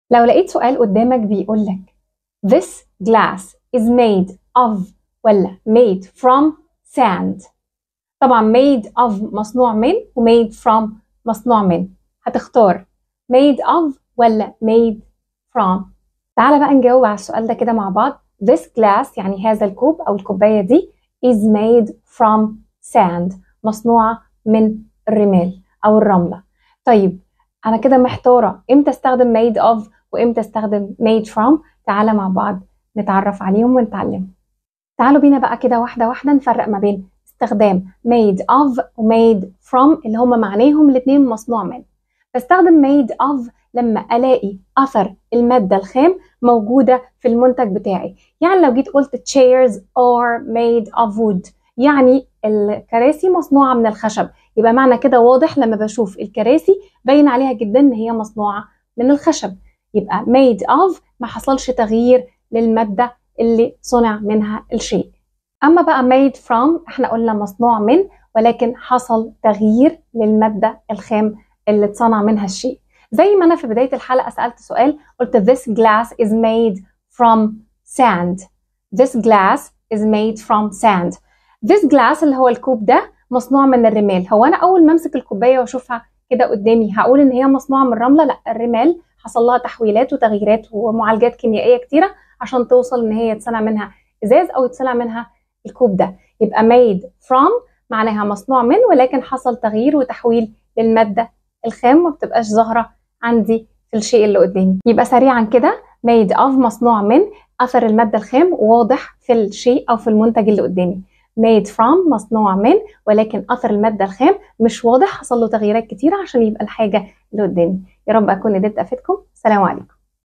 لو لقيت سؤال قدامك بيقول لك This glass is made of ولا made from sand طبعا made of مصنوع من و made from مصنوع من هتختار made of ولا made from تعالى بقى نجاوب على السؤال ده كده مع بعض This glass يعني هذا الكوب أو الكوباية دي is made from sand مصنوعة من الرمال أو الرملة طيب أنا كده محتارة إمتى استخدم made of وإمتى استخدم made from تعالى مع بعض نتعرف عليهم ونتعلم تعالوا بينا بقى كده واحدة واحدة نفرق ما بين استخدام made of و made from اللي هما معناهم الاتنين مصنوع من بستخدم made of لما الاقي اثر الماده الخام موجوده في المنتج بتاعي يعني لو جيت قلت chairs are made of wood يعني الكراسي مصنوعه من الخشب يبقى معنى كده واضح لما بشوف الكراسي باين عليها جدا ان هي مصنوعه من الخشب يبقى made of ما حصلش تغيير للماده اللي صنع منها الشيء اما بقى made from احنا قلنا مصنوع من ولكن حصل تغيير للماده الخام اللي اتصنع منها الشيء زي ما انا في بدايه الحلقه سالت سؤال قلت this glass is made from sand this glass is made from sand this glass اللي هو الكوب ده مصنوع من الرمال هو انا اول ما امسك الكوبايه واشوفها كده قدامي هقول ان هي مصنوعه من الرمله لا الرمال حصل لها تحويلات وتغييرات ومعالجات كيميائيه كتيره عشان توصل ان هي يتصنع منها ازاز او يتصنع منها الكوب ده يبقى made from معناها مصنوع من ولكن حصل تغيير وتحويل للماده الخام ما بتبقاش ظاهره عندي في الشيء اللي قدامي يبقى سريعا كده made of مصنوع من اثر الماده الخام واضح في الشيء او في المنتج اللي قدامي made from مصنوع من ولكن اثر الماده الخام مش واضح حصل له تغييرات كتيره عشان يبقى الحاجه اللي قدامي يا رب اكون قدرت افيدكم سلام عليكم